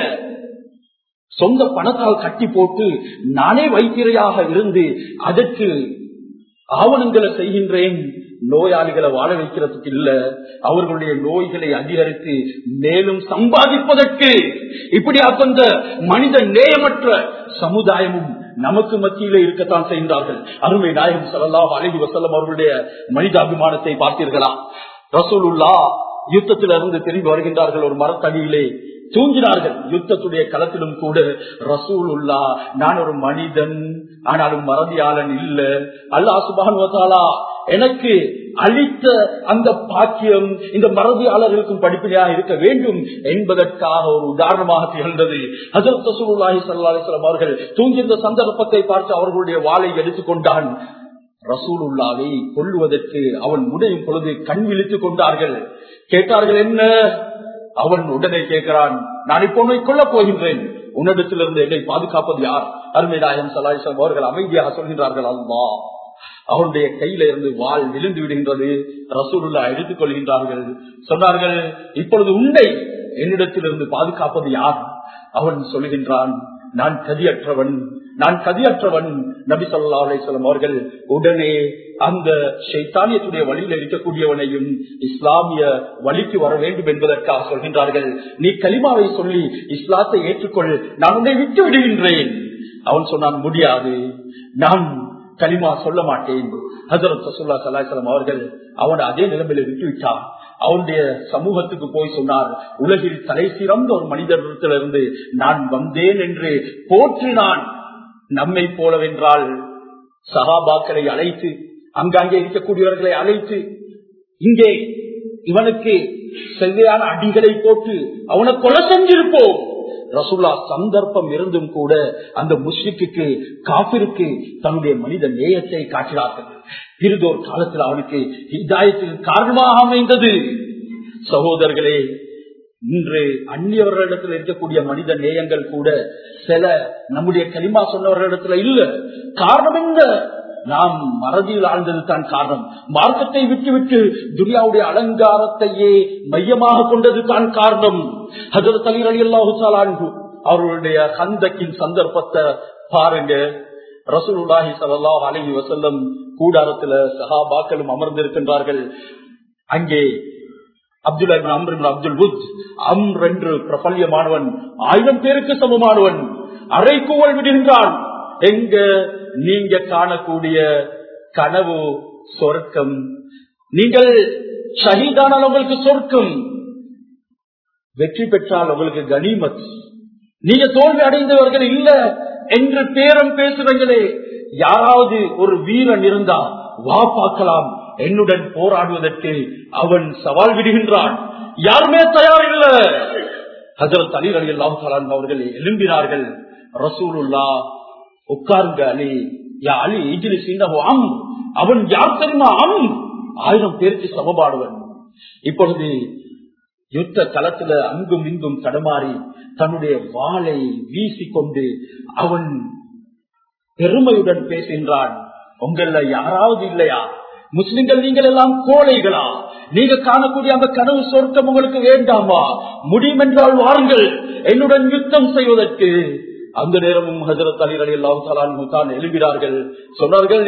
சொந்த பணத்தால் கட்டி போட்டு நானே வைத்திரையாக இருந்து அதற்கு ஆவணங்களை செய்கின்றேன் நோயாளிகளை வாழ வைக்கிறதுக்கு இல்ல அவர்களுடைய நோய்களை அதிகரித்து மேலும் சம்பாதிப்பதற்கு இப்படி அந்த மனித நேயமற்ற சமுதாயமும் நமக்கு மத்தியிலே இருக்கத்தான் செய்கின்றார்கள் அருமை நாயகம் சல்லாஹ் அலஹி வசல்லம் அவர்களுடைய மனிதாபிமானத்தை பார்த்தீர்களா ரசூலுல்லா யுத்தத்திலிருந்து திரும்பி வருகின்றார்கள் ஒரு மரத்தடியிலே தூங்கினார்கள் யுத்தத்துடைய களத்திலும் கூட ரசூல் உள்ளா நான் ஒரு மனிதன் ஆனாலும் மறதியாளன் இல்ல அல்லா சுபானுவத்தாலா எனக்கு அளித்த அந்த பாக்கியம் இந்த மறதியாளர்களுக்கும் படிப்பினையாக இருக்க வேண்டும் என்பதற்காக ஒரு உதாரணமாக திகழ்ந்தது ஹசரத் ரசூலுல்லாஹி ஸல்லல்லாஹு அலைஹி வஸல்லம் அவர்கள் தூங்கிய சந்தர்ப்பத்தை பார்த்து அவர்களுடைய வாளை எடுத்துக்கொண்டான் ரசூலுல்லாவை கொல்லுவதற்கு அவன் உடையும் பொழுது கண் விழித்துக் கொண்டார்கள் கேட்டார்கள் என்ன அவன் உடனே கேட்கிறான் நான் இப்போ உன்னை கொல்லப் போகின்றேன் உன்னிடத்திலிருந்து என்னை பாதுகாப்பது யார் அருமைநாயகம் சலாஹம் அவர்கள் அமைதியாக சொல்கின்றார்கள் அல்லா அவருடைய கையில இருந்து வாள் விழுந்து விடுகின்றது ரசூலுல்லா எடுத்துக் கொள்கின்றார்கள் சொன்னார்கள் இப்பொழுது உண்டை என்னிடத்திலிருந்து பாதுகாப்பது யார் அவன் சொல்கின்றான் நான் கதியற்றவன் நான் கதியற்றவன் நபி சொல்லா அலிஸ்லாம் அவர்கள் உடனே அந்த சைத்தானியத்துடைய வழியில் இருக்கக்கூடியவனையும் இஸ்லாமிய வழிக்கு வர வேண்டும் என்பதற்காக சொல்கின்றார்கள் நீ கலிமாவை சொல்லி இஸ்லாத்தை ஏற்றுக்கொள் நான் உன்னை விட்டு விடுகின்றேன் அவன் சொன்னான் முடியாது நான் கலிமா சொல்ல மாட்டேன் ஹசரத் சசுல்லா சலாஹலம் அவர்கள் அவனை அதே நிலைமையில விட்டுவிட்டார் அவனுடைய சமூகத்துக்கு போய் சொன்னார் உலகில் தலை சிறந்த ஒரு மனிதரிடத்திலிருந்து நான் வந்தேன் என்று போற்றினான் நம்மை போலவென்றால் சகாபாக்களை அழைத்து அங்கங்கே இருக்கக்கூடியவர்களை அழைத்து இங்கே இவனுக்கு செவ்வையான அடிகளை போட்டு அவனை கொலை செஞ்சிருப்போம் ரசுல்லா சந்தர்ப்பம் இருந்தும் கூட அந்த முஸ்லிக்கு காப்பிற்கு தன்னுடைய மனித நேயத்தை காட்டினார்கள் இருதோர் காலத்தில் அவனுக்கு இதாயத்துக்கு காரணமாக அமைந்தது சகோதரர்களே இன்று அந்நியவர்களிடத்தில் இருக்கக்கூடிய மனித நேயங்கள் கூட சில நம்முடைய களிமா சொன்னவர்களிடத்துல இல்ல காரணம் என்ன நாம் மறதியில் ஆழ்ந்தது தான் காரணம் மார்க்கத்தை விட்டு விட்டு துரியாவுடைய அலங்காரத்தையே மையமாக கொண்டது தான் காரணம் ஹசரத் அலி அலி அல்லாஹு அவர்களுடைய கந்தக்கின் சந்தர்ப்பத்தை பாருங்க ரசூலுல்லாஹி சல்லாஹ் அலஹி வசல்லம் கூடாரத்துல சஹாபாக்களும் அமர்ந்திருக்கின்றார்கள் அங்கே அப்துல் அம்ரின் அப்துல் புத் அம்ர் என்று பிரபல்யமானவன் ஆயிரம் பேருக்கு சமமானவன் அரைக்கூவல் விடுகின்றான் எங்க நீங்க காணக்கூடிய கனவு சொர்க்கம் நீங்கள் ஷஹீதானால் உங்களுக்கு சொர்க்கம் வெற்றி பெற்றால் உங்களுக்கு கனிமத் நீங்க தோல்வி அடைந்தவர்கள் இல்ல என்று பேரம் பேசுறீங்களே யாராவது ஒரு வீரன் இருந்தா வா பார்க்கலாம் என்னுடன் போராடுவதற்கு அவன் சவால் விடுகின்றான் யாருமே தயார் இல்ல ஹசரத் அலி அலி அல்லாஹான் அவர்கள் எழும்பினார்கள் ரசூலுல்லா உட்கார்ந்த அலி யா அலி இஜிலி சின்னஹோ அம் அவன் யார் தெரியுமா அம் ஆயிரம் பேருக்கு சமபாடுவன் இப்பொழுது யுத்த களத்துல அங்கும் இங்கும் தடுமாறி தன்னுடைய வாளை வீசிக்கொண்டு அவன் பெருமையுடன் பேசுகின்றான் உங்கள யாராவது இல்லையா முஸ்லிம்கள் நீங்கள் எல்லாம் கோழைகளா நீங்க காணக்கூடிய அந்த கனவு சொர்க்கம் உங்களுக்கு வேண்டாமா முடியும் என்றால் வாருங்கள் என்னுடன் யுத்தம் செய்வதற்கு அந்த நேரமும் ஹசரத் அலி அலி அல்லாஹான் தான் எழுகிறார்கள் சொன்னார்கள்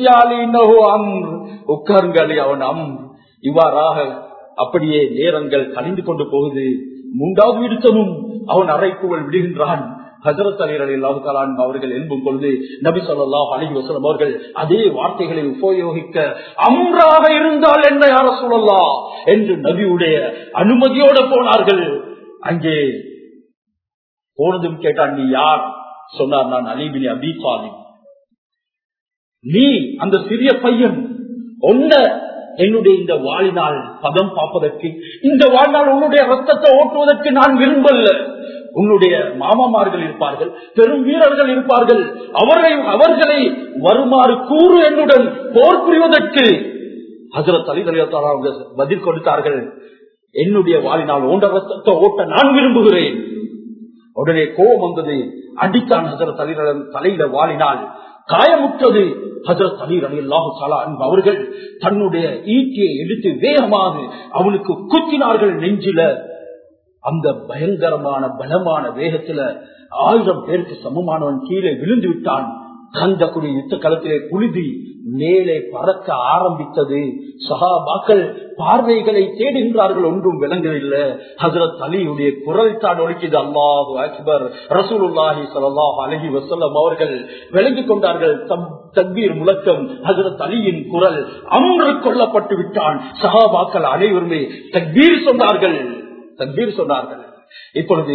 உட்காருங்கள் அவன் அம் இவ்வாறாக அப்படியே நேரங்கள் கழிந்து கொண்டு போகுது மூன்றாவது விடுத்தமும் அவன் அறைக்குவல் விடுகின்றான் ஹசரத் அலி அலி அல்லாஹான் அவர்கள் எழும்பும் பொழுது நபி சொல்லா அலி வசலம் அவர்கள் அதே வார்த்தைகளை உபயோகிக்க அம்ராக இருந்தால் என்ன யார சொல்லலாம் என்று நபியுடைய அனுமதியோடு போனார்கள் அங்கே போனதும் கேட்டான் நீ யார் சொன்னார் நான் அலிபினி அபி சாலிம் நீ அந்த சிறிய பையன் ஒன்ன என்னுடைய இந்த வாழினால் பதம் பார்ப்பதற்கு இந்த வாழ்நாள் உன்னுடைய ரத்தத்தை ஓட்டுவதற்கு நான் விரும்பல உன்னுடைய மாமாமார்கள் இருப்பார்கள் பெரும் வீரர்கள் இருப்பார்கள் அவர்களை அவர்களை வருமாறு கூறு என்னுடன் போர் புரிவதற்கு ஹசரத் அலி தலைவத்தாரா பதில் கொடுத்தார்கள் என்னுடைய வாழினால் ஓண்ட ரத்தத்தை ஓட்ட நான் விரும்புகிறேன் உடனே கோபம் வந்தது அடித்தான் ஹசரத் அலி தலையில வாழினால் காயமுற்றது ஹசரத் அலி அலி அல்லாஹு சாலா அவர்கள் தன்னுடைய ஈட்டியை எடுத்து வேகமாக அவனுக்கு குத்தினார்கள் நெஞ்சில அந்த பயங்கரமான பலமான வேகத்துல ஆயிரம் பேருக்கு சமமானவன் கீழே விழுந்து விட்டான் கந்தக்குடி யுத்த களத்திலே புழுதி மேலே பறக்க ஆரம்பித்தது சஹாபாக்கள் பார்வைகளை தேடுகின்றார்கள் ஒன்றும் விளங்கவில்லை ஹசரத் அலியுடைய குரல் தான் ஒழிக்குது அல்லாஹு அக்பர் ரசூலுல்லாஹி ஸல்லல்லாஹு அலைஹி வஸல்லம் அவர்கள் விளங்கிக் கொண்டார்கள் தக்பீர் முழக்கம் ஹசரத் அலியின் குரல் அன்று கொல்லப்பட்டு விட்டான் சஹாபாக்கள் அனைவருமே தக்பீர் சொன்னார்கள் தக்பீர் சொன்னார்கள் இப்பொழுது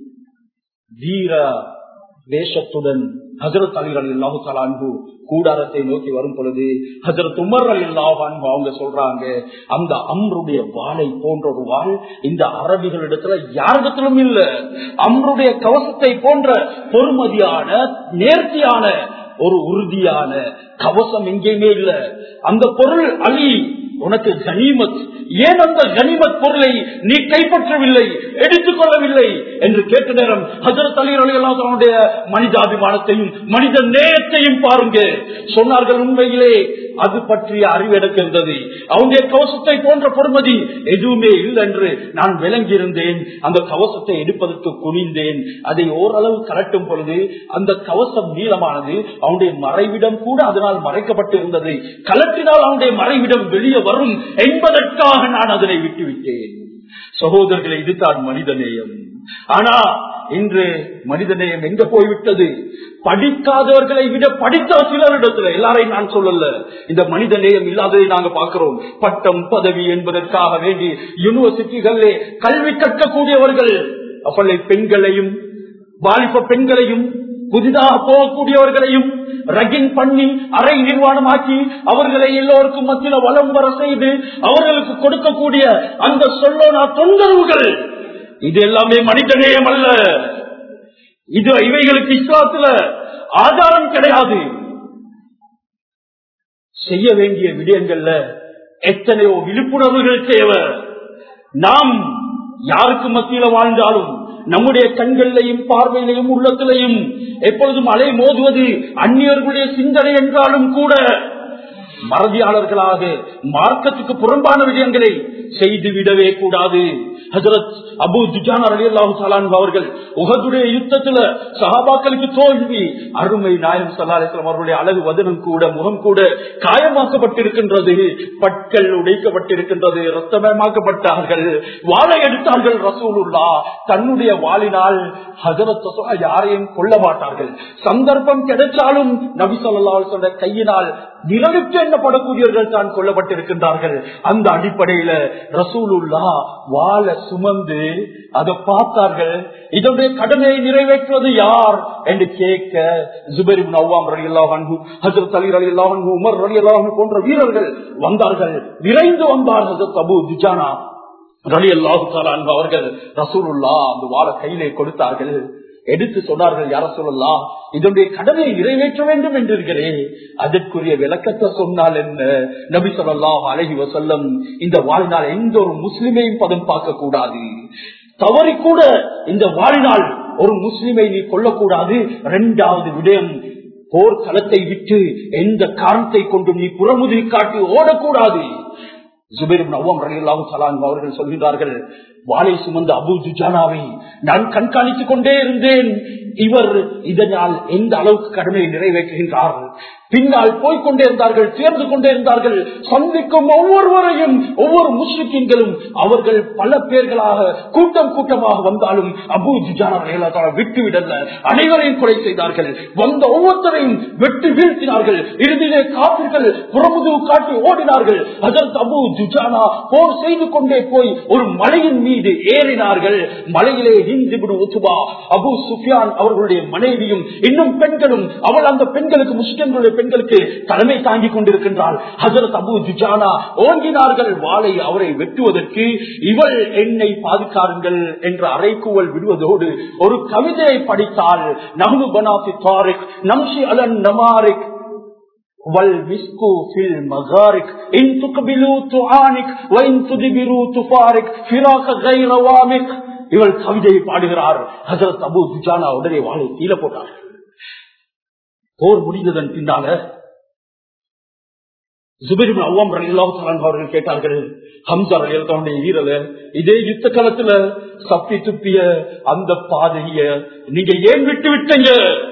வீர வேஷத்துடன் ஹசரத் அலி அலி அல்லாஹு அன்பு கூடாரத்தை நோக்கி வரும் பொழுது ஹசரத் உமர் அலி அல்லாஹ் அன்பு அவங்க சொல்றாங்க அந்த அம்ருடைய வாளை போன்ற ஒரு வாள் இந்த அரபிகளிடத்துல யாரிடத்திலும் இல்ல அம்ருடைய கவசத்தை போன்ற பொறுமதியான நேர்த்தியான ஒரு உறுதியான கவசம் எங்கேயுமே இல்ல அந்த பொருள் அலி உனக்கு கனிமத் ஏன் அந்த கனிமத் பொருளை நீ கைப்பற்றவில்லை எடுத்துக் கொள்ளவில்லை என்று கேட்ட நேரம் ஹசரத் அலி அலிகளுடைய மனிதாபிமானத்தையும் மனித நேயத்தையும் பாருங்க சொன்னார்கள் உண்மையிலே அது பற்றிய அறிவு எனக்கு இருந்தது அவங்க கவசத்தை போன்ற பொறுமதி எதுவுமே இல்லை என்று நான் விளங்கி இருந்தேன் அந்த கவசத்தை எடுப்பதற்கு குனிந்தேன் அதை ஓரளவு கலட்டும் பொழுது அந்த கவசம் நீளமானது அவனுடைய மறைவிடம் கூட அதனால் மறைக்கப்பட்டு இருந்தது கலட்டினால் அவனுடைய மறைவிடம் வெளியே வரும் என்பதற்காக நான் அதனை விட்டுவிட்டேன் சகோதரர்களை இதுதான் மனிதநேயம் ஆனா இன்று மனிதநேயம் எங்க போய்விட்டது படிக்காதவர்களை விட படித்த சிலரிடத்துல எல்லாரையும் நான் சொல்லல இந்த மனித நேயம் இல்லாததை நாங்க பார்க்கிறோம் பட்டம் பதவி என்பதற்காக வேண்டி யூனிவர்சிட்டிகளிலே கல்வி கற்கக்கூடியவர்கள் அவளை பெண்களையும் வாலிப பெண்களையும் புதிதாக போகக்கூடியவர்களையும் ரகிங் பண்ணி அறை நிர்வாணமாக்கி அவர்களை எல்லோருக்கும் மத்தியில வளம் வர செய்து அவர்களுக்கு கொடுக்கக்கூடிய அந்த சொல்லோனா தொந்தரவுகள் இது எல்லாமே மனிதநேயம் அல்ல இது இவைகளுக்கு இஸ்லாத்துல ஆதாரம் கிடையாது செய்ய வேண்டிய விடயங்கள்ல எத்தனையோ விழிப்புணர்வுகள் தேவை நாம் யாருக்கு மத்தியில வாழ்ந்தாலும் நம்முடைய கண்களிலையும் பார்வையிலையும் உள்ளத்திலையும் எப்பொழுதும் அலை மோதுவது அந்நியர்களுடைய சிந்தனை என்றாலும் கூட மறதியாளர்களாக மார்க்கத்துக்கு புறம்பான விடயங்களை செய்து விடவே கூடாது ஹசரத் அபு ஜுஜான் அலி அல்லாஹு அவர்கள் உகதுடைய யுத்தத்துல சஹாபாக்களுக்கு தோல்வி அருமை நாயம் சல்லாஸ்லாம் அவர்களுடைய அழகு வதனம் கூட முகம் கூட காயமாக்கப்பட்டிருக்கின்றது பட்கள் உடைக்கப்பட்டிருக்கின்றது ரத்தமயமாக்கப்பட்டார்கள் வாழை எடுத்தார்கள் ரசூலுல்லா தன்னுடைய வாளினால் ஹசரத் யாரையும் கொல்ல மாட்டார்கள் சந்தர்ப்பம் கிடைச்சாலும் நபி சொல்லா சொல்ற கையினால் விரலுக்கு எண்ணப்படக்கூடியவர்கள் தான் கொல்லப்பட்டிருக்கின்றார்கள் அந்த அடிப்படையில ரசூலுல்லா வாழ சுமந்து அதை பார்த்தார்கள் இதனுடைய கடமையை நிறைவேற்றுவது யார் என்று கேட்க ஜுபரின் நவ்வாம் ரலி அல்லாஹு ஹசரத் அலி அலி அல்லாஹு உமர் ரலி அல்லாஹு போன்ற வீரர்கள் வந்தார்கள் விரைந்து வந்தார் ஹசரத் அபு துஜானா ரலி அல்லாஹு அவர்கள் ரசூலுல்லா அந்த வாழ கையிலே கொடுத்தார்கள் எடுத்து சொன்னார்கள் யார சொல்லலாம் இதனுடைய கடமையை நிறைவேற்ற வேண்டும் என்றிருக்கிறேன் அதற்குரிய விளக்கத்தை சொன்னால் என்ன நபி சொல்லலாம் அழகி வசல்லம் இந்த வாழ்நாள் எந்த ஒரு முஸ்லிமையும் பதம் பார்க்க கூடாது தவறி கூட இந்த வாழ்நாள் ஒரு முஸ்லிமை நீ கொல்லக்கூடாது இரண்டாவது விடயம் போர்க்களத்தை விட்டு எந்த காரணத்தை கொண்டு நீ புறமுதி காட்டி ஓடக்கூடாது ஜுபேரும் நவம் ரலியல்லாஹு சலான் அவர்கள் சொல்கிறார்கள் வாழை சுமந்த அபு ஜுஜானாவை நான் கண்காணித்துக் கொண்டே இருந்தேன் இவர் இதனால் எந்த அளவுக்கு கடமையை நிறைவேற்றுகின்றார்கள் பின்னால் போய்கொண்டே இருந்தார்கள் சேர்ந்து கொண்டே இருந்தார்கள் சந்திக்கும் ஒவ்வொருவரையும் ஒவ்வொரு முஸ்லிம்களும் அவர்கள் பல பேர்களாக கூட்டம் கூட்டமாக வந்தாலும் அபு ஜுஜானா விட்டு விடல அனைவரையும் கொலை செய்தார்கள் வந்த ஒவ்வொருத்தரையும் வெட்டு வீழ்த்தினார்கள் இறுதியிலே காப்பிர்கள் புறமுதுவு காட்டி ஓடினார்கள் அதற்கு அபு ஜுஜானா போர் செய்து கொண்டே போய் ஒரு மலையின் மீது ஏறினார்கள் மலையிலே ஹிந்து உத்துபா அபு சுஃபியான் அவர்களுடைய மனைவியும் இன்னும் பெண்களும் அவள் அந்த பெண்களுக்கு முஸ்லிம்களுடைய பெண்களுக்கு தலைமை தாங்கிக் கொண்டிருக்கின்றாள் ஹசரத் அபு ஜுஜானா ஓங்கினார்கள் வாளை அவரை வெட்டுவதற்கு இவள் என்னை பாதுகாருங்கள் என்ற அறைக்கூவல் விடுவதோடு ஒரு கவிதையை படித்தால் நஹ்னு பனாசி தாரிக் நம்ஷி அலன் நமாரிக் والمسك في المغارك إن تقبلوا تعانك وإن تدبروا تفارك فراق غير وامق இவள் கவிதையை பாடுகிறார் ஹசரத் அபு துஜானா உடனே வாழை கீழே போட்டார் போர் முடிந்ததன் பின்னால ஜுபேரின் அவ்வாம் ரலியல்லாஹு அவர்கள் கேட்டார்கள் ஹம்சா ரலியல்லாஹுடைய வீரல இதே யுத்த காலத்துல சப்பி துப்பிய அந்த பாதைய நீங்க ஏன் விட்டு விட்டீங்க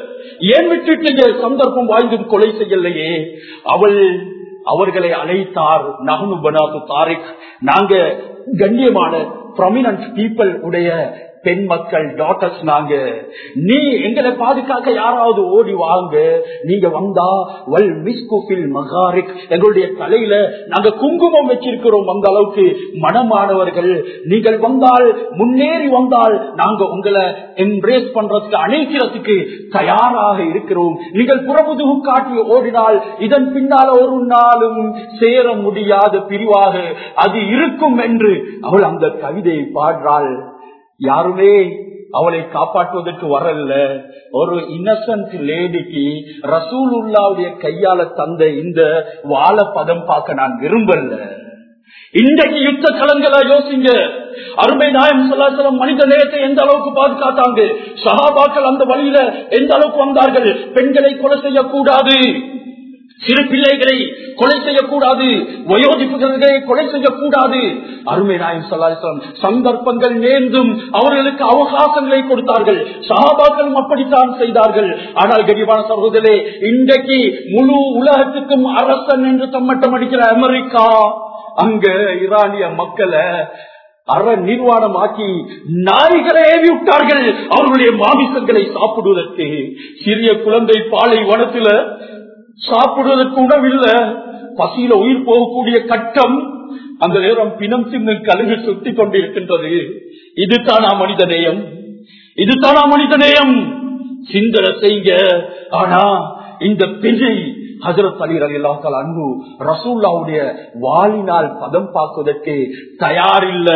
ஏன் விட்டு விட்டீங்க சந்தர்ப்பம் வாய்ந்தும் கொலை செய்யலையே அவள் அவர்களை அழைத்தார் நகனு பனாத்து தாரிக் நாங்க கண்ணியமான ப்ரொமினன்ட் பீப்புள் உடைய பெண் மக்கள் டாக்டர்ஸ் நாங்க நீ எங்களை பாதுகாக்க யாராவது ஓடி வாங்க நீங்க வந்தா வல் மிஸ்குபில் மகாரிக் எங்களுடைய தலையில நாங்க குங்குமம் வச்சிருக்கிறோம் அந்த அளவுக்கு மனமானவர்கள் நீங்கள் வந்தால் முன்னேறி வந்தால் நாங்க உங்களை எம்ப்ரேஸ் பண்றதுக்கு அணைக்கிறதுக்கு தயாராக இருக்கிறோம் நீங்கள் புறமுதுகு காட்டி ஓடினால் இதன் பின்னால ஒரு நாளும் சேர முடியாத பிரிவாக அது இருக்கும் என்று அவள் அந்த கவிதையை பாடுறாள் யாருமே அவளை காப்பாற்றுவதற்கு வரல ஒரு இன்னசென்ட் லேடிக்கு ரசூல் உல்லாவுடைய கையால தந்த இந்த வாழ பதம் பார்க்க நான் விரும்பல இன்றைக்கு யுத்த களங்களை யோசிங்க அருமை நாயம் சொல்லாசலம் மனித நேயத்தை எந்த அளவுக்கு பாதுகாத்தாங்க சகாபாக்கள் அந்த வழியில எந்த அளவுக்கு வந்தார்கள் பெண்களை கொலை செய்யக்கூடாது சிறு பிள்ளைகளை கொலை செய்யக்கூடாது வயோதிப்புகளை கொலை செய்யக்கூடாது அருமை நாயம் சொல்லாசலம் சந்தர்ப்பங்கள் நேர்ந்தும் அவர்களுக்கு அவகாசங்களை கொடுத்தார்கள் சகாபாக்களும் அப்படித்தான் செய்தார்கள் ஆனால் கரிவான சகோதரே இன்றைக்கு முழு உலகத்துக்கும் அரசன் என்று தம்மட்டம் அடிக்கிற அமெரிக்கா அங்க ஈரானிய மக்களை அற நிர்வாணமாக்கி நாய்களை ஏவி விட்டார்கள் அவர்களுடைய மாமிசங்களை சாப்பிடுவதற்கு சிறிய குழந்தை பாலை வனத்துல சாப்பிடுவதற்கு உணவில்ல பசியில உயிர் போகக்கூடிய கட்டம் அந்த நேரம் பிணம் சின்ன கழுகு சுத்தி கொண்டிருக்கின்றது இதுதானா மனித நேயம் இதுதானா மனித நேயம் சிந்தனை செய்ய ஆனா இந்த பெண்ணை ஹசரத் அலி அலிலாக்கள் அன்பு ரசூல்லாவுடைய வாளினால் பதம் பார்ப்பதற்கு தயாரில்ல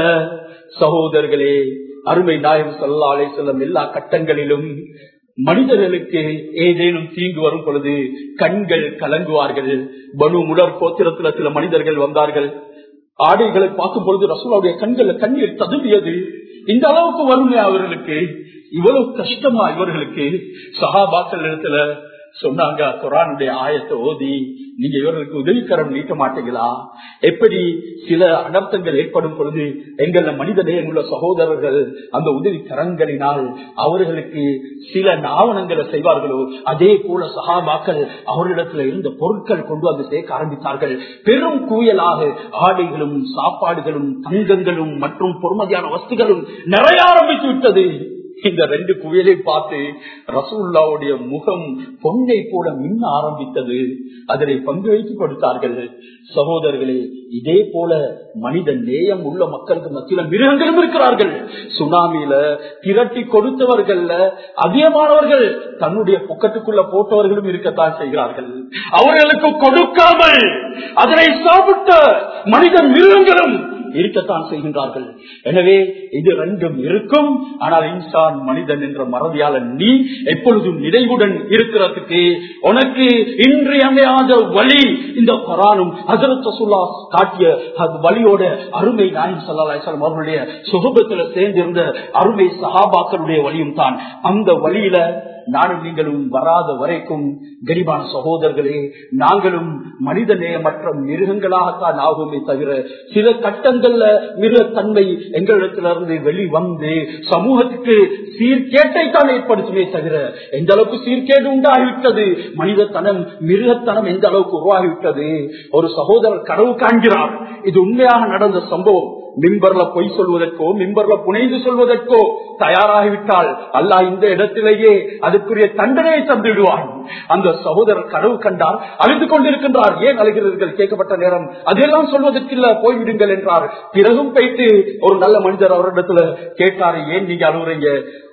சகோதரர்களே அருமை நாயம் சல்லா அலை செல்லும் எல்லா கட்டங்களிலும் மனிதர்களுக்கு ஏதேனும் தீங்கு வரும் பொழுது கண்கள் கலங்குவார்கள் பனு முடர் கோத்திரத்துல சில மனிதர்கள் வந்தார்கள் ஆடைகளை பார்க்கும் பொழுது ரசூலாவுடைய கண்கள் கண்ணீர் ததுவியது இந்த அளவுக்கு வருமே அவர்களுக்கு இவ்வளவு கஷ்டமா இவர்களுக்கு சகாபாக்கள் இடத்துல சொன்னாங்க குரானுடைய ஆயத்தை ஓதி நீங்க இவர்களுக்கு உதவிக்கரம் நீட்ட மாட்டீங்களா எப்படி சில அனர்த்தங்கள் ஏற்படும் பொழுது எங்கள மனித உள்ள சகோதரர்கள் அந்த உதவி கரங்களினால் அவர்களுக்கு சில நாவணங்களை செய்வார்களோ அதே போல சகாபாக்கள் அவர்களிடத்துல இருந்த பொருட்கள் கொண்டு வந்து சேர்க்க ஆரம்பித்தார்கள் பெரும் குயலாக ஆடைகளும் சாப்பாடுகளும் தங்கங்களும் மற்றும் பொறுமதியான வஸ்துகளும் நிறைய ஆரம்பித்து விட்டது இந்த ரெண்டு குவியலை பார்த்து ரசூல்லாவுடைய முகம் பொன்னை போல மின்ன ஆரம்பித்தது அதனை பங்கு வைத்து கொடுத்தார்கள் சகோதரர்களே இதே போல மனித நேயம் உள்ள மக்களுக்கு மத்தியில மிருகங்களும் இருக்கிறார்கள் சுனாமியில திரட்டி கொடுத்தவர்கள்ல அதிகமானவர்கள் தன்னுடைய பொக்கட்டுக்குள்ள போட்டவர்களும் இருக்கத்தான் செய்கிறார்கள் அவர்களுக்கு கொடுக்காமல் அதனை சாப்பிட்ட மனித மிருகங்களும் இருக்கத்தான் செய்கின்றார்கள் எனவே இது ரெண்டும் இருக்கும் ஆனால் இன்சான் மனிதன் என்ற மறதியால நீ எப்பொழுதும் நிறைவுடன் இருக்கிறதுக்கு உனக்கு இன்றியமையாத வழி இந்த குரானும் ஹசரத் ரசூல்லா காட்டிய அது வழியோட அருமை நாயம் சல்லாஹம் அவர்களுடைய சுகபத்துல சேர்ந்திருந்த அருமை சஹாபாக்களுடைய வழியும் தான் அந்த வழியில நானும் நீங்களும் வராத வரைக்கும் கரிபான சகோதரர்களே நாங்களும் மனித நேயமற்ற மிருகங்களாகத்தான் ஆகுமே தவிர சில கட்டங்கள்ல மிருகத்தன்மை எங்களிடத்திலிருந்து வெளிவந்து சமூகத்துக்கு சீர்கேட்டை தான் ஏற்படுத்துமே தவிர எந்த அளவுக்கு சீர்கேடு உண்டாகிவிட்டது மனிதத்தனம் மிருகத்தனம் எந்த அளவுக்கு உருவாகிவிட்டது ஒரு சகோதரர் கடவு காண்கிறார் இது உண்மையாக நடந்த சம்பவம் மிம்பர்ல பொய் சொல்வதற்கோ மிம்பர்ல புனைந்து சொல்வதற்கோ தயாராகிவிட்டால் அல்லாஹ் இந்த இடத்திலேயே அதுக்குரிய தண்டனையை தந்துவிடுவான் அந்த சகோதரர் கனவு கண்டார் அழுது கொண்டிருக்கின்றார் ஏன் அழுகிறீர்கள் கேட்கப்பட்ட நேரம் அதெல்லாம் சொல்வதற்கில்ல போய்விடுங்கள் என்றார் பிறகும் போயிட்டு ஒரு நல்ல மனிதர் அவரிடத்துல கேட்டாரு ஏன் நீங்க அழுகுறீங்க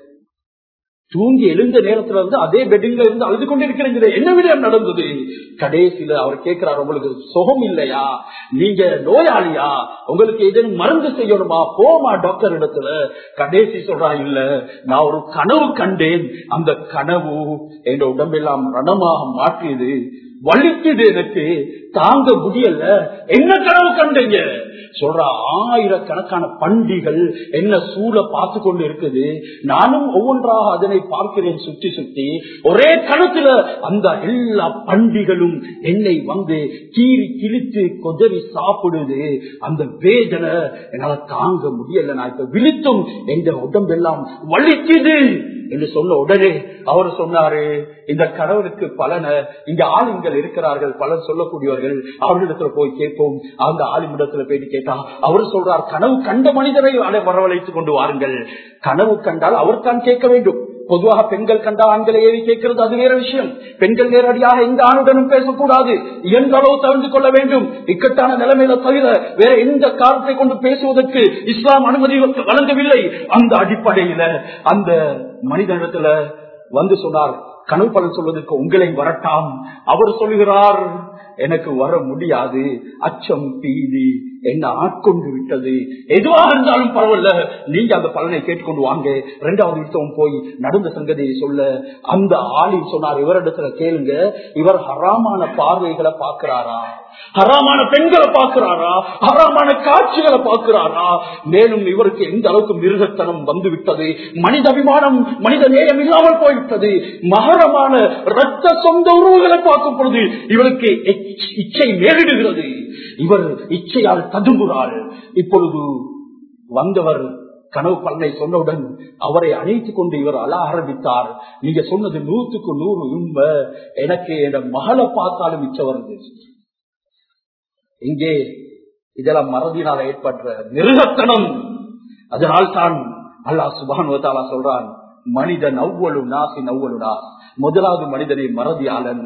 தூங்கி எழுந்த நேரத்துல இருந்து அதே பெட்டிங்ல இருந்து அழுது கொண்டிருக்கிறீங்க என்ன விடயம் நடந்தது கடைசியில அவர் கேட்கிறார் உங்களுக்கு சுகம் இல்லையா நீங்க நோயாளியா உங்களுக்கு ஏதேனும் மருந்து செய்யணுமா போமா டாக்டர் இடத்துல கடைசி சொல்றா இல்ல நான் ஒரு கனவு கண்டேன் அந்த கனவு என் உடம்பெல்லாம் ரணமாக மாற்றியது வலிக்குது எனக்கு தாங்க முடியல என்ன கனவு கண்டீங்க சொல்ற ஆயிரக்கணக்கான பண்டிகள் என்ன சூழ பார்த்து கொண்டு இருக்குது நானும் ஒவ்வொன்றாக அதனை பார்க்கிறேன் சுற்றி சுற்றி ஒரே கணத்துல அந்த எல்லா பண்டிகளும் என்னை வந்து கீறி கிழித்து கொதறி சாப்பிடுது அந்த வேதனை என்னால தாங்க முடியல நான் இப்ப விழித்தும் எந்த உடம்பெல்லாம் வலிக்குது என்று சொன்ன உடனே அவர் சொன்னாரு இந்த கடவுளுக்கு பலன இங்க ஆளுங்கள் இருக்கிறார்கள் பலர் சொல்லக்கூடியவர்கள் அவர்களிடத்துல போய் கேட்போம் அந்த ஆளுமிடத்துல போயிட்டு கேட்டா அவர் சொல்றார் கனவு கண்ட மனிதரை அட- வரவழைத்துக் கொண்டு வாருங்கள் கனவு கண்டால் அவர் தான் கேட்க வேண்டும் பொதுவாக பெண்கள் கண்ட ஆண்களை ஏறி கேட்கிறது அது வேற விஷயம் பெண்கள் நேரடியாக எந்த ஆணுடனும் பேசக்கூடாது எந்த அளவு தவிர்த்து கொள்ள வேண்டும் இக்கட்டான நிலைமையில தவிர வேற எந்த காரணத்தை கொண்டு பேசுவதற்கு இஸ்லாம் அனுமதி வழங்கவில்லை அந்த அடிப்படையில அந்த மனிதனிடத்துல வந்து சொன்னார் கனவு பலன் சொல்வதற்கு உங்களை வரட்டாம் அவர் சொல்லுகிறார் எனக்கு வர முடியாது அச்சம் பீதி என்ன ஆட்கொண்டு விட்டது எதுவாக இருந்தாலும் பரவாயில்ல நீங்க அந்த பலனை கேட்டுக்கொண்டு வாங்க இரண்டாவது யுத்தம் போய் நடந்த சங்கதியை சொல்ல அந்த ஆளில் சொன்னார் இவரிடத்துல கேளுங்க இவர் ஹராமான பார்வைகளை பார்க்கிறாரா ஹராமான பெண்களை பார்க்கிறாரா ஹராமான காட்சிகளை பார்க்கிறாரா மேலும் இவருக்கு எந்த அளவுக்கு மிருகத்தனம் வந்து விட்டது மனித அபிமானம் மனித நேயம் இல்லாமல் போய்விட்டது மகரமான ரத்த சொந்த உறவுகளை பார்க்கும் பொழுது இவருக்கு இச்- இச்சை மேலிடுகிறது இவர் இச்சையால் ததும்புகிறார் இப்பொழுது வந்தவர் கனவு பலனை சொன்னவுடன் அவரை அணைத்துக் கொண்டு இவர் அழ ஆரம்பித்தார் நீங்க சொன்னது நூற்றுக்கு நூறு உண்மை எனக்கு என் மகளை பார்த்தாலும் மிச்சம் வருது இங்கே இதெல்லாம் மறதினால் ஏற்பட்ட மிருகத்தனம் அதனால் தான் அல்லாஹ் சுபான் சொல்றான் மனிதன் அவ்வளவு நாசி அவ்வளவு நாஸ் முதலாவது மனிதனை மறதியாளன்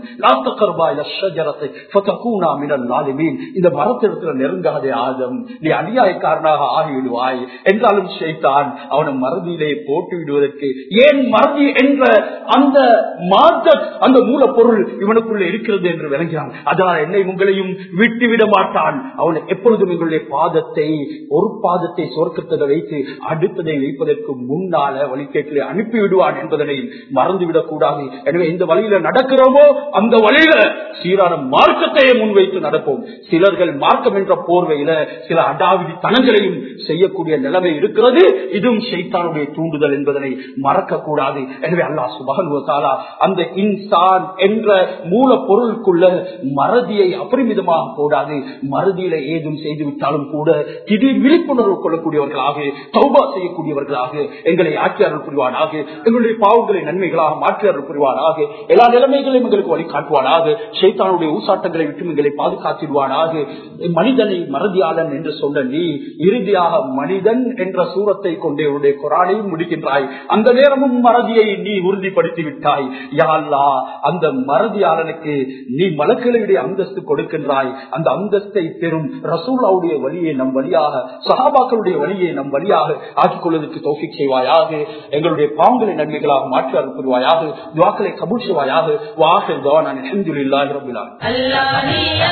இந்த மரத்திடத்துல நெருங்காதே ஆதம் நீ அநியாயக்காரனாக ஆகிவிடுவாய் என்றாலும் ஷைத்தான் அவனை மறதியிலே போட்டு விடுவதற்கு ஏன் மறதி என்ற அந்த மாற்ற அந்த மூலப்பொருள் இவனுக்குள்ள இருக்கிறது என்று விளங்கினான் அதனால் என்னை உங்களையும் விட்டுவிட மாட்டான் அவனை எப்பொழுதும் எங்களுடைய பாதத்தை ஒரு பாதத்தை சொர்க்கத்தை வைத்து அடுத்ததை வைப்பதற்கு முன்னால வழிகேட்டிலே அனுப்பி விடுவான் என்பதனை மறந்துவிடக் கூடாது எனவே இந்த வழியில நடக்கிறோமோ அந்த வழியில சீரான மார்க்கத்தையே முன்வைத்து நடப்போம் சிலர்கள் மார்க்கம் என்ற போர்வையில சில அடாவிடி தனங்களையும் செய்யக்கூடிய நிலைமை இருக்கிறது இதுவும் ஷைத்தானுடைய தூண்டுதல் என்பதனை மறக்க கூடாது எனவே அல்லாஹ் சுபகனுவத்தாலா அந்த இன்சான் என்ற மூல பொருளுக்குள்ள மறதியை அபரிமிதமாக போடாது மறதியில ஏதும் செய்து விட்டாலும் கூட திடீர் விழிப்புணர்வு கொள்ளக்கூடியவர்களாக தௌபா செய்யக்கூடியவர்களாக எங்களை ஆட்சியாளர் புரிவானாக எங்களுடைய பாவங்களை நன்மைகளாக மாற்றியாளர் புரிவானாக எல்லா நிலைமைகளையும் எங்களுக்கு வழிகாட்டுவானாக ஷைத்தானுடைய ஊசாட்டங்களை விட்டு எங்களை பாதுகாத்திடுவானாக மனிதனை மறதியாளன் என்று சொன்ன நீ இறுதியாக மனிதன் என்ற சூரத்தை கொண்டே உன்னுடைய குரானையும் முடிக்கின்றாய் அந்த நேரமும் மறதியை நீ உறுதிப்படுத்தி விட்டாய் யாழ்லா அந்த மறதியாளனுக்கு நீ மலக்களுடைய அந்தஸ்து கொடுக்கின்றாய் அந்த அந்தஸ்தை பெறும் ரசூலாவுடைய வழியை நம் வழியாக சஹாபாக்களுடைய வழியை நம் வழியாக ஆக்கிக் கொள்வதற்கு தோஃபிக் செய்வாயாக எங்களுடைய பாவங்களை நன்மைகளாக மாற்றி அனுப்புவாயாக துவாக்களை கபூல் செய்வாயாக வாசல் கவான் அலமதுல்லாஹி ரபில் ஆலமீன்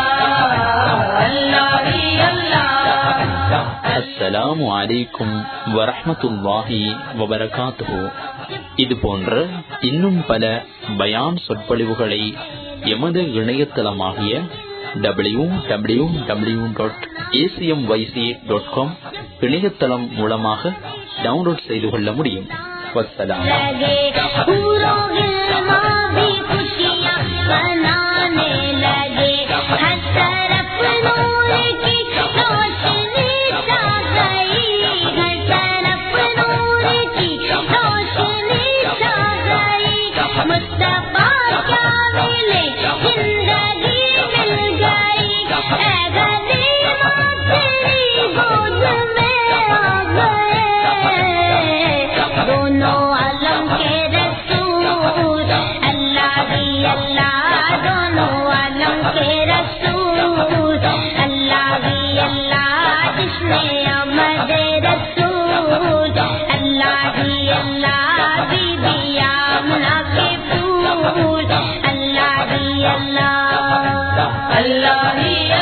அஸ்ஸலாமு அலைக்கும் வரஹ்மத்துல்லாஹி வபரகாத்துஹு இது போன்ற இன்னும் பல பயான் சொற்பொழிவுகளை எமது இணையதளமாகிய W W W dot ACM YC dot com இணையதளம் மூலமாக டவுன்லோட் செய்து கொள்ள முடியும் வசலாம் लगे पूरों गिलमा भी खुशियाँ मनाने लगे हर तरफ नूर की रोशनी छा गई हर तरफ नूर की रोशनी छा गई मुस्तफा क्या मिले जिंदगी मिल गई ऐ गरीबा तेरी गोद में आ गए दोनों आलम के रसूल अल्लाह ही अल्लाह दोनों आलम के रसूल अल्लाह ही अल्लाह जिसने अमद रसूल अल्लाह ही अल्लाह बीबी आमना के फूल अल्लाह ही अल्लाह अल्लाह ही